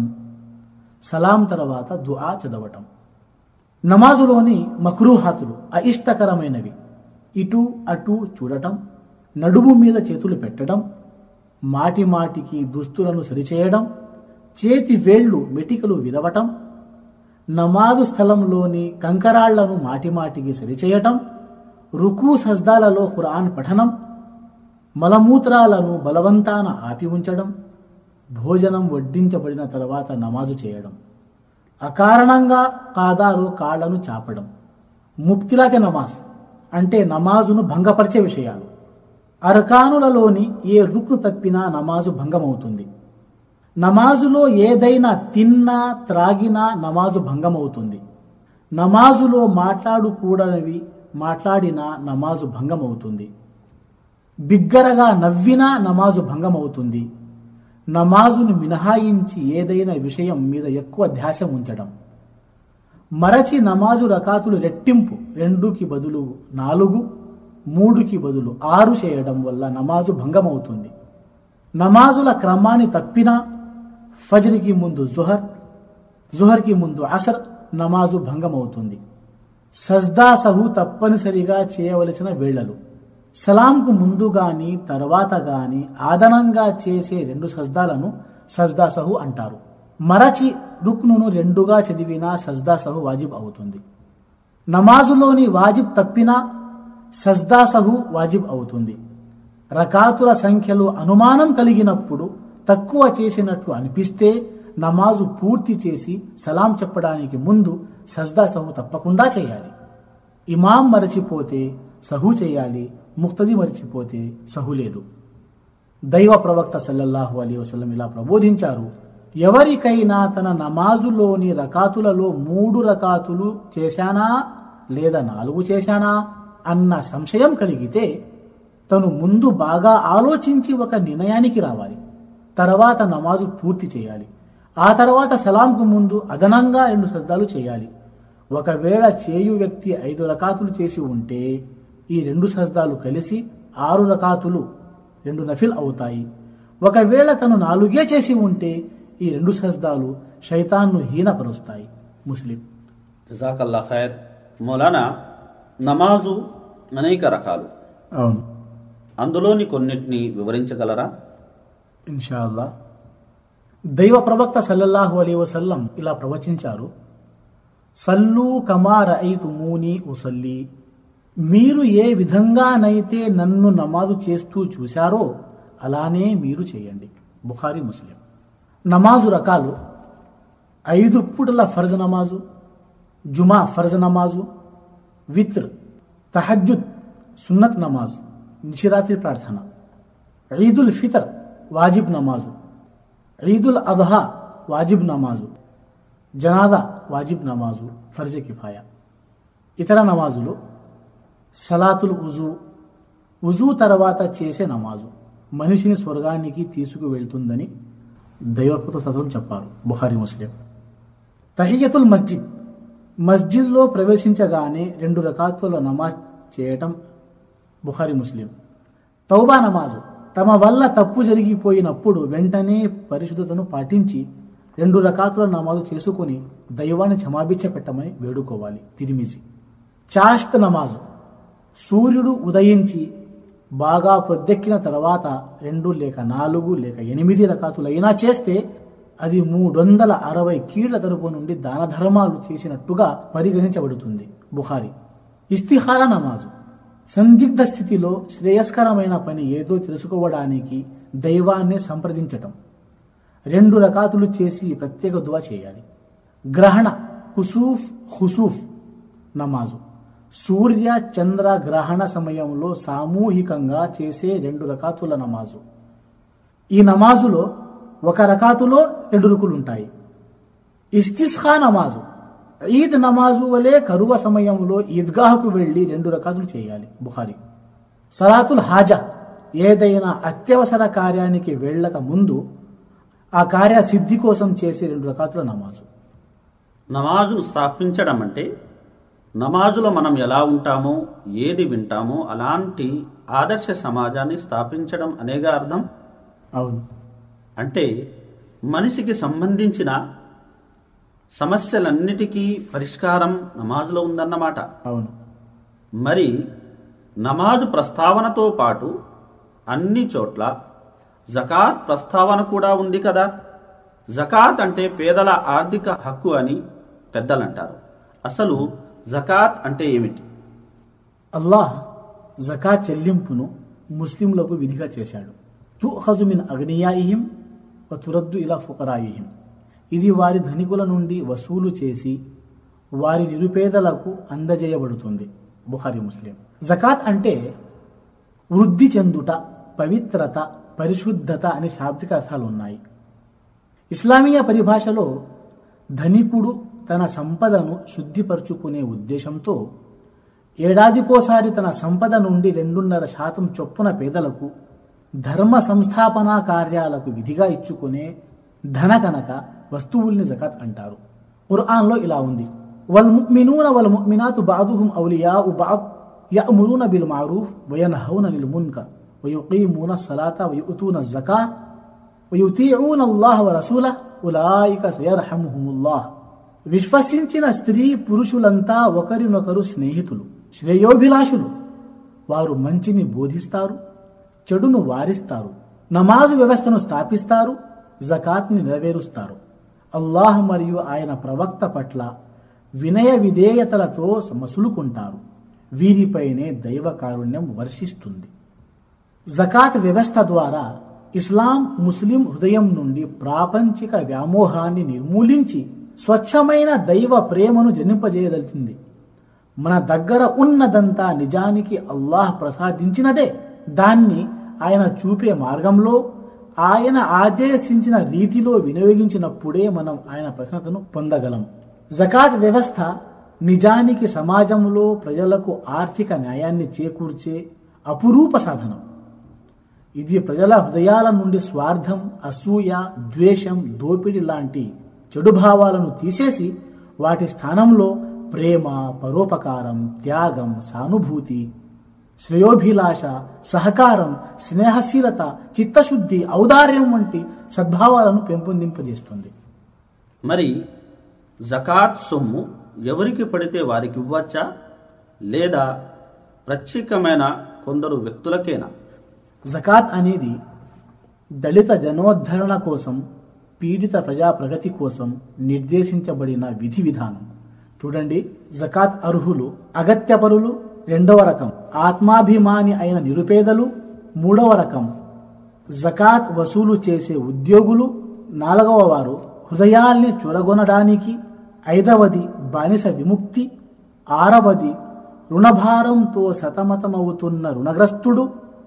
సలాం తర్వాత దుఆ చదవటం నమాజులోని మక్రూహాతులు అయిష్టకరమైనవి ఇటు అటు చూడటం నడుము మీద చేతులు పెట్టడం మాటి మాటికి దుస్తులను సరిచేయడం చేతి వేళ్లు మెటికలు విరవటం నమాజు స్థలంలోని కంకరాళ్లను మాటిమాటికి సరిచేయటం రుకు సజ్దాలలో ఖురాన్ పఠనం మలమూత్రాలను బలవంతాన ఆపి ఉంచడం భోజనం వడ్డించబడిన తర్వాత నమాజు చేయడం అకారణంగా కాదాలో కాళ్లను చాపడం ముప్తిలాత నమాజ్ అంటే నమాజును భంగపరిచే విషయాలు అరకానులలోని ఏ రుక్ను తప్పినా నమాజు భంగమవుతుంది నమాజులో ఏదైనా తిన్నా త్రాగినా నమాజు భంగమవుతుంది నమాజులో మాట్లాడుకూడనివి మాట్లాడినా నమాజు భంగమవుతుంది బిగ్గరగా నవ్వినా నమాజు భంగమవుతుంది నమాజును మినహాయించి ఏదైనా విషయం మీద ఎక్కువ ధ్యాస ఉంచడం మరచి నమాజు రకాతులు రెట్టింపు రెండుకి బదులు నాలుగు మూడుకి బదులు ఆరు చేయడం వల్ల నమాజు భంగమవుతుంది నమాజుల క్రమాన్ని తప్పినా ఫజ్రికి ముందు జుహర్ జుహర్కి ముందు అసర్ నమాజు భంగమవుతుంది సజ్దా సహు తప్పనిసరిగా చేయవలసిన వేళలు సలాంకు ముందు గాని తర్వాత గాని ఆదనంగా చేసే రెండు సజ్దాలను సజ్దా సహు అంటారు మరచి రుక్నును రెండుగా చదివినా సజ్దా సహు వాజిబ్ అవుతుంది నమాజులోని వాజిబ్ తప్పినా సజ్దా సహు వాజిబ్ అవుతుంది రకాతుల సంఖ్యలో అనుమానం కలిగినప్పుడు తక్కువ చేసినట్లు అనిపిస్తే నమాజు పూర్తి చేసి సలాం చెప్పడానికి ముందు సజ్దా సహు తప్పకుండా చేయాలి ఇమాం మరచిపోతే సహు చేయాలి ముక్తది మరిచిపోతే సహు లేదు దైవ ప్రవక్త సల్లల్లాహు అలీ వసల్లం ఇలా ప్రబోధించారు ఎవరికైనా తన నమాజులోని రకాతులలో మూడు రకాతులు చేశానా లేదా నాలుగు చేశానా అన్న సంశయం కలిగితే తను ముందు బాగా ఆలోచించి ఒక నిర్ణయానికి రావాలి తర్వాత నమాజు పూర్తి చేయాలి ఆ తర్వాత సలాంకు ముందు అదనంగా రెండు సజ్దాలు చేయాలి ఒకవేళ చేయు వ్యక్తి ఐదు రకాతులు చేసి ఉంటే ఈ రెండు సజ్దాలు కలిసి ఆరు రకాతులు రెండు నఫిల్ అవుతాయి ఒకవేళ తను నాలుగే చేసి ఉంటే ఈ రెండు సజ్దాలు శైతాన్ను హీనపరుస్తాయి ముస్లిం జజాకల్లా ఖైర్ మౌలానా నమాజు అనేక రకాలు అవును అందులోని కొన్నిటిని వివరించగలరా ఇన్షాల్లా దైవ ప్రవక్త సల్లల్లాహు అలీ వసల్లం ఇలా ప్రవచించారు సల్లు కమా రఐతుమూని ఉసల్లి మీరు ఏ విధంగానైతే నన్ను నమాజు చేస్తూ చూశారో అలానే మీరు చేయండి బుఖారీ ముస్లిం నమాజు రకాలు ఐదు పూటల ఫర్జ్ నమాజు జుమా ఫర్జ్ నమాజు విత్ర్ తహజ్జుద్ సున్నత్ నమాజ్ నిశిరాత్రి ప్రార్థన ఈదుల్ ఫితర్ వాజిబ్ నమాజు ఈదుల్ అద్హా వాజిబ్ నమాజు జనాదా వాజిబ్ నమాజు ఫర్జ కిఫాయా ఇతర నమాజులు సలాతుల్ ఉజు ఉజు తర్వాత చేసే నమాజు మనిషిని స్వర్గానికి తీసుకువెళ్తుందని దైవపుత సదం చెప్పారు బుఖారి ముస్లిం తహియతుల్ మస్జిద్ మస్జిద్లో ప్రవేశించగానే రెండు రకాతుల నమాజ్ చేయటం బుఖారి ముస్లిం తౌబా నమాజు తమ వల్ల తప్పు జరిగిపోయినప్పుడు వెంటనే పరిశుద్ధతను పాటించి రెండు రకాతుల నమాజు చేసుకుని దైవాన్ని క్షమాభిచ్చ పెట్టమని వేడుకోవాలి తిరిమిసి చాష్త నమాజు సూర్యుడు ఉదయించి బాగా ప్రొద్దెక్కిన తర్వాత రెండు లేక నాలుగు లేక ఎనిమిది రకాతులైనా చేస్తే అది మూడొందల అరవై కీళ్ల తరపు నుండి దాన ధర్మాలు చేసినట్టుగా పరిగణించబడుతుంది బుఖారి ఇస్తిహార నమాజు సందిగ్ధ స్థితిలో శ్రేయస్కరమైన పని ఏదో తెలుసుకోవడానికి దైవాన్ని సంప్రదించటం రెండు రకాతులు చేసి ప్రత్యేక దువా చేయాలి గ్రహణ కుసూఫ్ హుసూఫ్ నమాజు సూర్య చంద్ర గ్రహణ సమయంలో సామూహికంగా చేసే రెండు రకాతుల నమాజు ఈ నమాజులో ఒక రకాతులో రెండు రుకులు ఉంటాయి ఇస్తిస్ఖా నమాజు ఈద్ నమాజు వలె కరువ సమయంలో ఈద్గాహకు వెళ్ళి రెండు రకాతులు చేయాలి బుఖారి సలాతుల్ హాజా ఏదైనా అత్యవసర కార్యానికి వెళ్ళక ముందు ఆ కార్య సిద్ధి కోసం చేసే రెండు రకాతుల నమాజు నమాజును స్థాపించడం అంటే నమాజులో మనం ఎలా ఉంటామో ఏది వింటామో అలాంటి ఆదర్శ సమాజాన్ని స్థాపించడం అనేగా అర్థం అవును అంటే మనిషికి సంబంధించిన సమస్యలన్నిటికీ పరిష్కారం నమాజులో ఉందన్నమాట అవును మరి నమాజు ప్రస్తావనతో పాటు అన్ని చోట్ల జకాత్ ప్రస్తావన కూడా ఉంది కదా జకాత్ అంటే పేదల ఆర్థిక హక్కు అని పెద్దలంటారు అసలు జకాత్ అంటే ఏమిటి అల్లాహ్ జకా చెల్లింపును ముస్లింలకు విధిగా చేశాడు తుహజు మిన్ అగ్నియాయిహిం వ తురద్దు ఇలా ఫుకరాయిహిం ఇది వారి ధనికుల నుండి వసూలు చేసి వారి నిరుపేదలకు అందజేయబడుతుంది బుఖారి ముస్లిం జకాత్ అంటే వృద్ధి చెందుట పవిత్రత పరిశుద్ధత అనే శాబ్దిక అర్థాలు ఉన్నాయి ఇస్లామీయ పరిభాషలో ధనికుడు తన సంపదను శుద్ధిపరుచుకునే ఉద్దేశంతో ఏడాదికోసారి తన సంపద నుండి రెండున్నర శాతం చొప్పున పేదలకు ధర్మ సంస్థాపనా కార్యాలకు విధిగా ఇచ్చుకునే ధన కనుక వస్తువుల్ని జకాత్ అంటారు ఖుర్ఆన్లో ఇలా ఉంది వల్ ముక్మినూన వల్ ముక్మినాతు బాదుహుం ఔలియా బాద్ యఅమురూన బిల్ మారూఫ్ వయన్హౌన అనిల్ మున్కర్ వయుకీమూన సలాత వయుతూన జకా వయుతీఊన అల్లాహ్ వరసూలహ్ ఉలాయిక సయర్హముహుముల్లాహ్ విశ్వసించిన స్త్రీ పురుషులంతా ఒకరినొకరు స్నేహితులు శ్రేయోభిలాషులు వారు మంచిని బోధిస్తారు చెడును వారిస్తారు నమాజు వ్యవస్థను స్థాపిస్తారు జకాత్ని నెరవేరుస్తారు అల్లాహ్ మరియు ఆయన ప్రవక్త పట్ల వినయ విధేయతలతో మసులుకుంటారు వీరిపైనే దైవ కారుణ్యం వర్షిస్తుంది జకాత్ వ్యవస్థ ద్వారా ఇస్లాం ముస్లిం హృదయం నుండి ప్రాపంచిక వ్యామోహాన్ని నిర్మూలించి స్వచ్ఛమైన దైవ ప్రేమను జనింపజేయదలిచింది మన దగ్గర ఉన్నదంతా నిజానికి అల్లాహ్ ప్రసాదించినదే దాన్ని ఆయన చూపే మార్గంలో ఆయన ఆదేశించిన రీతిలో వినియోగించినప్పుడే మనం ఆయన ప్రశ్నతను పొందగలం జకాత్ వ్యవస్థ నిజానికి సమాజంలో ప్రజలకు ఆర్థిక న్యాయాన్ని చేకూర్చే అపురూప సాధనం ఇది ప్రజల హృదయాల నుండి స్వార్థం అసూయ ద్వేషం దోపిడి లాంటి చెడు భావాలను తీసేసి వాటి స్థానంలో ప్రేమ పరోపకారం త్యాగం సానుభూతి శ్రేయోభిలాష సహకారం స్నేహశీలత చిత్తశుద్ధి ఔదార్యం వంటి సద్భావాలను పెంపొందింపజేస్తుంది మరి జకాత్ సొమ్ము ఎవరికి పడితే వారికి ఇవ్వచ్చా లేదా ప్రత్యేకమైన కొందరు వ్యక్తులకేనా జకాత్ అనేది దళిత జనోద్ధరణ కోసం పీడిత ప్రజా ప్రగతి కోసం నిర్దేశించబడిన విధి విధానం చూడండి జకాత్ అర్హులు అగత్యపరులు రెండవ రకం ఆత్మాభిమాని అయిన నిరుపేదలు మూడవ రకం జకాత్ వసూలు చేసే ఉద్యోగులు నాలుగవ వారు హృదయాల్ని చురగొనడానికి ఐదవది బానిస విముక్తి ఆరవది రుణభారంతో సతమతమవుతున్న రుణగ్రస్తుడు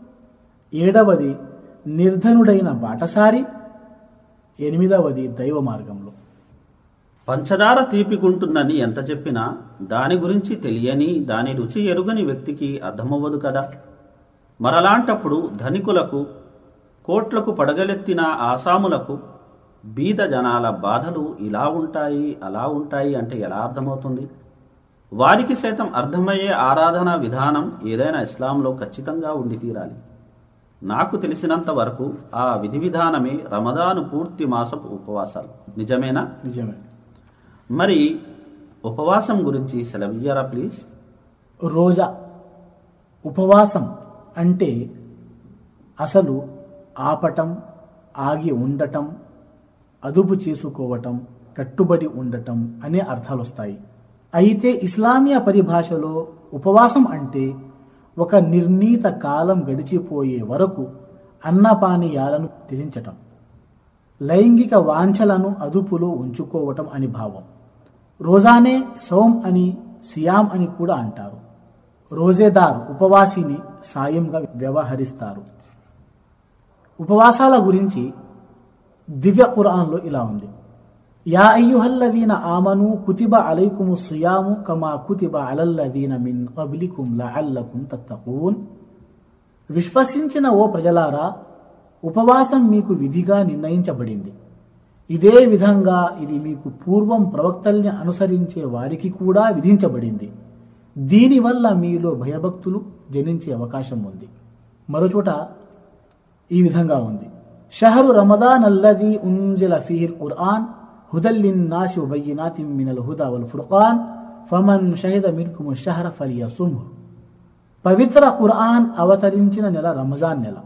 ఏడవది నిర్ధనుడైన బాటసారి ఎనిమిదవది దైవ మార్గంలో పంచదార తీపికుంటుందని ఎంత చెప్పినా దాని గురించి తెలియని దాని రుచి ఎరుగని వ్యక్తికి అర్థమవ్వదు కదా మరలాంటప్పుడు ధనికులకు కోట్లకు పడగలెత్తిన ఆసాములకు బీద జనాల బాధలు ఇలా ఉంటాయి అలా ఉంటాయి అంటే ఎలా అర్థమవుతుంది వారికి సైతం అర్థమయ్యే ఆరాధన విధానం ఏదైనా ఇస్లాంలో ఖచ్చితంగా ఉండి తీరాలి నాకు తెలిసినంత వరకు ఆ విధి విధానమే రమదాను పూర్తి మాసపు ఉపవాసాలు నిజమేనా నిజమే మరి ఉపవాసం గురించి సెలవియ్యారా ప్లీజ్ రోజా ఉపవాసం అంటే అసలు ఆపటం ఆగి ఉండటం అదుపు చేసుకోవటం కట్టుబడి ఉండటం అనే అర్థాలు వస్తాయి అయితే ఇస్లామియా పరిభాషలో ఉపవాసం అంటే ఒక నిర్ణీత కాలం గడిచిపోయే వరకు అన్నపానీయాలను త్యజించటం లైంగిక వాంఛలను అదుపులో ఉంచుకోవటం అని భావం రోజానే సోమ్ అని సియాం అని కూడా అంటారు రోజేదార్ ఉపవాసిని సాయంగా వ్యవహరిస్తారు ఉపవాసాల గురించి దివ్య ఖురాన్లో ఇలా ఉంది యా అయ్యుహల్లదీన ఆమను కుతిబ అలైకుము సియాము కమా కుతిబ అలల్లదీన మిన్ కబ్లికుం లఅల్లకుం తత్తకూన్ విశ్వసించిన ఓ ప్రజలారా ఉపవాసం మీకు విధిగా నిర్ణయించబడింది ఇదే విధంగా ఇది మీకు పూర్వం ప్రవక్తల్ని అనుసరించే వారికి కూడా విధించబడింది దీనివల్ల మీలో భయభక్తులు జనించే అవకాశం ఉంది మరోచోట ఈ విధంగా ఉంది షహరు రమదాన్ అల్లది ఉంజిల ఫీహిల్ ఖుర్ఆన్ హుదల్లిన్ నాసి ఉబయ్యినాతిం మినల్ హుదా వల్ ఫుర్ఖాన్ ఫమన్ షహిద మిన్కుము షహర ఫలియసుమ్హు పవిత్ర ఖుర్ఆన్ అవతరించిన నెల రంజాన్ నెల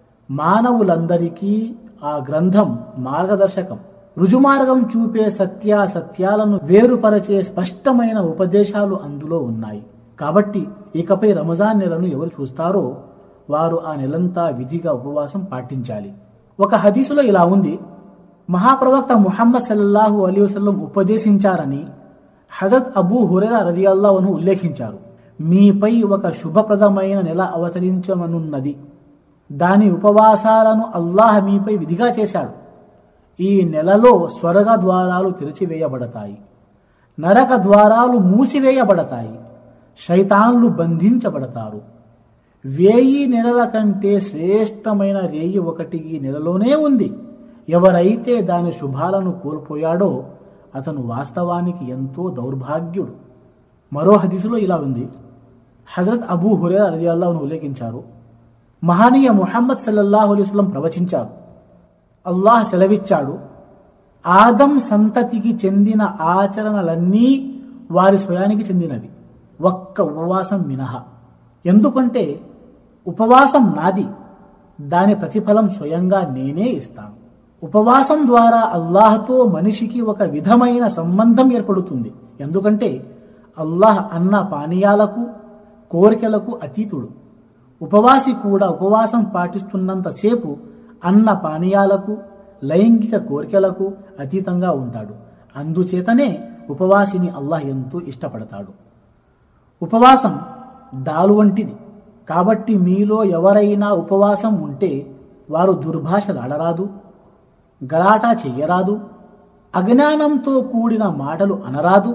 మానవులందరికీ ఆ గ్రంథం మార్గదర్శకం రుజుమార్గం చూపే సత్యాసత్యాలను వేరుపరచే స్పష్టమైన ఉపదేశాలు అందులో ఉన్నాయి కాబట్టి ఇకపై రంజాన్ నెలను ఎవరు చూస్తారో వారు ఆ నెలంతా విధిగా ఉపవాసం పాటించాలి ఒక హదీసులో ఇలా ఉంది మహాప్రవక్త ముహమ్మద్ సల్లల్లాహు అలీ వసల్లం ఉపదేశించారని హజరత్ అబూ హురేరా రదియల్లాహును ఉల్లేఖించారు మీపై ఒక శుభప్రదమైన నెల అవతరించమనున్నది దాని ఉపవాసాలను అల్లాహ్ మీపై విధిగా చేశాడు ఈ నెలలో స్వర్గ ద్వారాలు తెరిచివేయబడతాయి నరక ద్వారాలు మూసివేయబడతాయి శైతాన్లు బంధించబడతారు వేయి నెలల కంటే శ్రేష్టమైన రేయి ఒకటి ఈ నెలలోనే ఉంది ఎవరైతే దాని శుభాలను కోల్పోయాడో అతను వాస్తవానికి ఎంతో దౌర్భాగ్యుడు మరో హదీసులో ఇలా ఉంది హజరత్ అబూ హురే రజియల్లాహును ఉల్లేఖించారు మహనీయ ముహమ్మద్ సల్లల్లాహు అలైహి వసల్లం ప్రవచించారు అల్లాహ్ సెలవిచ్చాడు ఆదం సంతతికి చెందిన ఆచరణలన్నీ వారి స్వయానికి చెందినవి ఒక్క ఉపవాసం మినహా ఎందుకంటే ఉపవాసం నాది దాని ప్రతిఫలం స్వయంగా నేనే ఇస్తాను ఉపవాసం ద్వారా అల్లాహ్తో మనిషికి ఒక విధమైన సంబంధం ఏర్పడుతుంది ఎందుకంటే అల్లాహ్ అన్న పానీయాలకు కోరికలకు అతీతుడు ఉపవాసి కూడా ఉపవాసం పాటిస్తున్నంతసేపు అన్న పానీయాలకు లైంగిక కోరికలకు అతీతంగా ఉంటాడు అందుచేతనే ఉపవాసిని అల్లాహ్ ఎంతో ఇష్టపడతాడు ఉపవాసం దాలు వంటిది కాబట్టి మీలో ఎవరైనా ఉపవాసం ఉంటే వారు దుర్భాషలాడరాదు గలాటా చెయ్యరాదు అజ్ఞానంతో కూడిన మాటలు అనరాదు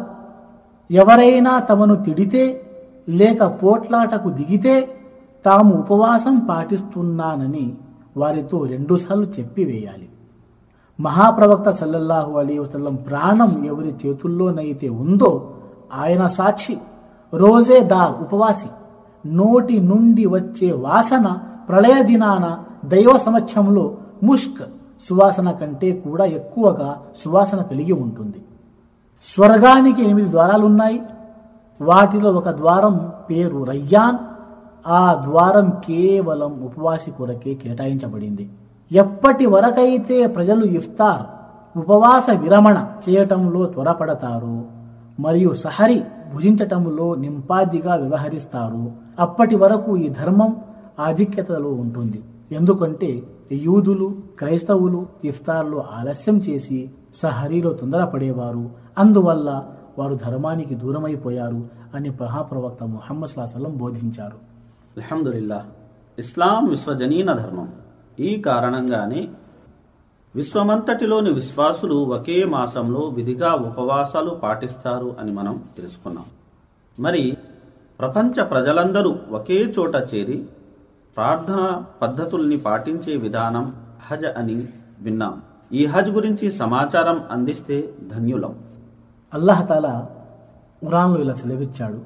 ఎవరైనా తమను తిడితే లేక పోట్లాటకు దిగితే తాము ఉపవాసం పాటిస్తున్నానని వారితో రెండుసార్లు చెప్పివేయాలి మహాప్రవక్త సల్లల్లాహు అలీ వసల్లం ప్రాణం ఎవరి చేతుల్లోనైతే ఉందో ఆయన సాక్షి రోజే దార్ ఉపవాసి నోటి నుండి వచ్చే వాసన ప్రళయ దినాన దైవ సమక్షంలో ముష్క్ సువాసన కంటే కూడా ఎక్కువగా సువాసన కలిగి ఉంటుంది స్వర్గానికి ఎనిమిది ద్వారాలున్నాయి వాటిలో ఒక ద్వారం పేరు రయ్యాన్ ఆ ద్వారం కేవలం ఉపవాసి కొరకే కేటాయించబడింది ఎప్పటి వరకైతే ప్రజలు ఇఫ్తార్ ఉపవాస విరమణ చేయటంలో త్వరపడతారో మరియు సహరి భుజించటంలో నింపాదిగా వ్యవహరిస్తారు అప్పటి వరకు ఈ ధర్మం ఆధిక్యతలో ఉంటుంది ఎందుకంటే యూదులు క్రైస్తవులు ఇఫ్తార్లో ఆలస్యం చేసి సహరీలో తొందరపడేవారు అందువల్ల వారు ధర్మానికి దూరమైపోయారు అని మహాప్రవక్త ముహమ్మద్ స్లాసలం బోధించారు అల్హమ్దుల్లా ఇస్లాం విశ్వజనీన ధర్మం ఈ కారణంగానే విశ్వమంతటిలోని విశ్వాసులు ఒకే మాసంలో విధిగా ఉపవాసాలు పాటిస్తారు అని మనం తెలుసుకున్నాం మరి ప్రపంచ ప్రజలందరూ ఒకే చోట చేరి ప్రార్థన పద్ధతుల్ని పాటించే విధానం హజ్ అని విన్నాం ఈ హజ్ గురించి సమాచారం అందిస్తే ధన్యులం అల్లాహతాల ఖురాన్లో ఇలా సెలవిచ్చాడు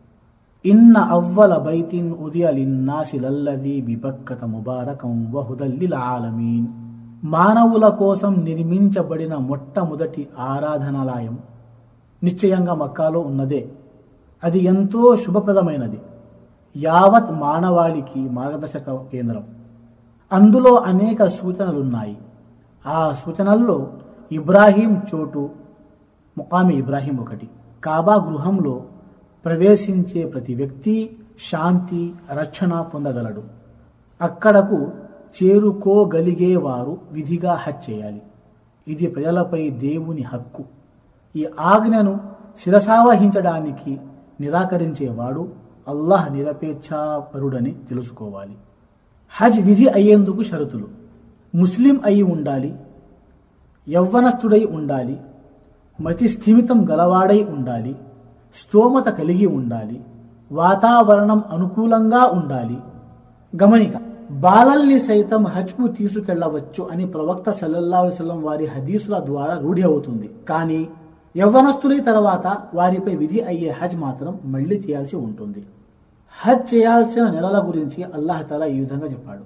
ఇన్న అవ్వల బైతిన్ ఉదియ లిన్నాసి లల్లది బిబక్కత ముబారకం వహుదల్లిల్ ఆలమీన్ మానవుల కోసం నిర్మించబడిన మొట్టమొదటి ఆరాధనాలయం నిశ్చయంగా మక్కాలో ఉన్నదే అది ఎంతో శుభప్రదమైనది యావత్ మానవాళికి మార్గదర్శక కేంద్రం అందులో అనేక సూచనలున్నాయి ఆ సూచనల్లో ఇబ్రాహీం చోటు ముకామి ఇబ్రాహీం ఒకటి కాబా గృహంలో ప్రవేశించే ప్రతి వ్యక్తి శాంతి రక్షణ పొందగలడు అక్కడకు చేరుకోగలిగేవారు విధిగా హజ్ చేయాలి ఇది ప్రజలపై దేవుని హక్కు ఈ ఆజ్ఞను శిరసావహించడానికి నిరాకరించేవాడు అల్లాహ్ నిరపేచ్ఛాపరుడని తెలుసుకోవాలి హజ్ విధి అయ్యేందుకు షరతులు ముస్లిం అయి ఉండాలి యవ్వనస్థుడై ఉండాలి మతి స్థిమితం గలవాడై ఉండాలి స్తోమత కలిగి ఉండాలి వాతావరణం అనుకూలంగా ఉండాలి గమనిక బాలల్ని సైతం హజ్కు తీసుకెళ్లవచ్చు అని ప్రవక్త సల్లల్లా వసలం వారి హదీసుల ద్వారా రూఢి అవుతుంది కానీ యవ్వనస్తులై తర్వాత వారిపై విధి అయ్యే హజ్ మాత్రం మళ్ళీ చేయాల్సి ఉంటుంది హజ్ చేయాల్సిన నెలల గురించి అల్లాహతాలా ఈ విధంగా చెప్పాడు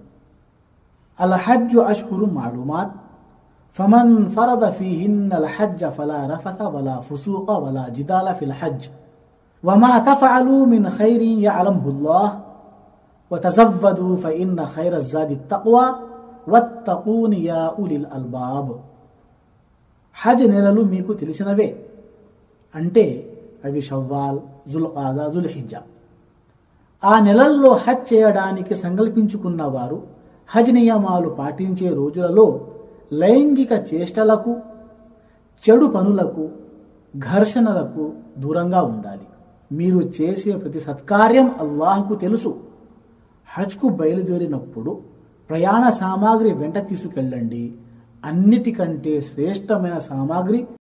అల్ హజ్ అష్హురు మాలూమాత్ فمن فرض فيهن الحج فلا رفث ولا فسوق ولا جدال في الحج وما تفعلوا من خير يعلمه الله وتزودوا فإن خير الزاد التقوى واتقون يا أولي الألباب హజ్ నెలలు మీకు తెలిసినవే అంటే అవి షవ్వాల్ జుల్కాదా జుల్హిజ్జా ఆ నెలల్లో హజ్ చేయడానికి సంకల్పించుకున్న వారు హజ్ నియమాలు పాటించే రోజులలో లైంగిక చేష్టలకు చెడు పనులకు ఘర్షణలకు దూరంగా ఉండాలి మీరు చేసే ప్రతి సత్కార్యం అల్లాహకు తెలుసు హజ్కు బయలుదేరినప్పుడు ప్రయాణ సామాగ్రి వెంట తీసుకెళ్ళండి అన్నిటికంటే శ్రేష్టమైన సామాగ్రి